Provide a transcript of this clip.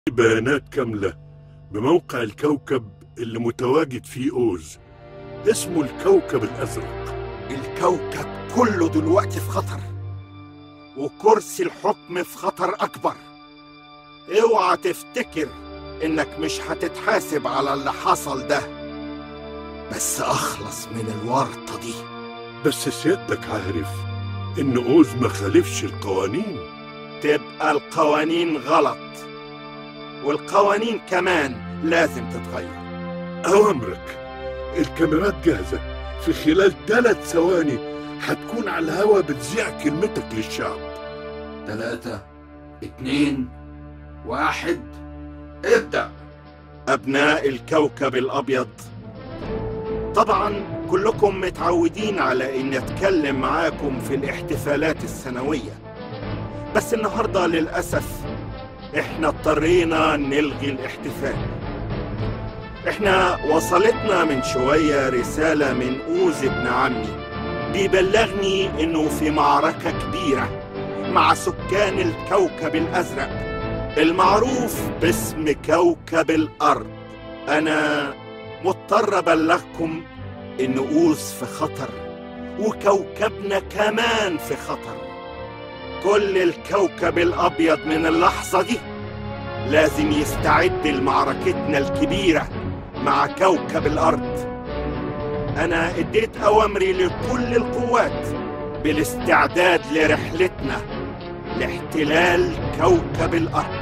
بيانات كاملة بموقع الكوكب اللي متواجد فيه أوز اسمه الكوكب الأزرق الكوكب كله دلوقتي في خطر وكرسي الحكم في خطر أكبر اوعى تفتكر إنك مش هتتحاسب على اللي حصل ده بس أخلص من الورطة دي بس سيادتك عارف إن أوز ما خالفش القوانين تبقى القوانين غلط والقوانين كمان لازم تتغير أوامرك الكاميرات جاهزة في خلال ثلاث ثواني هتكون على الهوا بتذيع كلمتك للشعب تلاتة اتنين واحد ابدأ أبناء الكوكب الأبيض طبعا كلكم متعودين على إني أتكلم معاكم في الاحتفالات السنوية بس النهاردة للأسف إحنا اضطرينا نلغي الاحتفال إحنا وصلتنا من شوية رسالة من أوز ابن عمي بيبلغني إنه في معركة كبيرة مع سكان الكوكب الأزرق المعروف باسم كوكب الأرض أنا مضطر أبلغكم إن أوز في خطر وكوكبنا كمان في خطر كل الكوكب الأبيض من اللحظة دي لازم يستعد لمعركتنا الكبيرة مع كوكب الأرض أنا اديت أوامري لكل القوات بالاستعداد لرحلتنا لاحتلال كوكب الأرض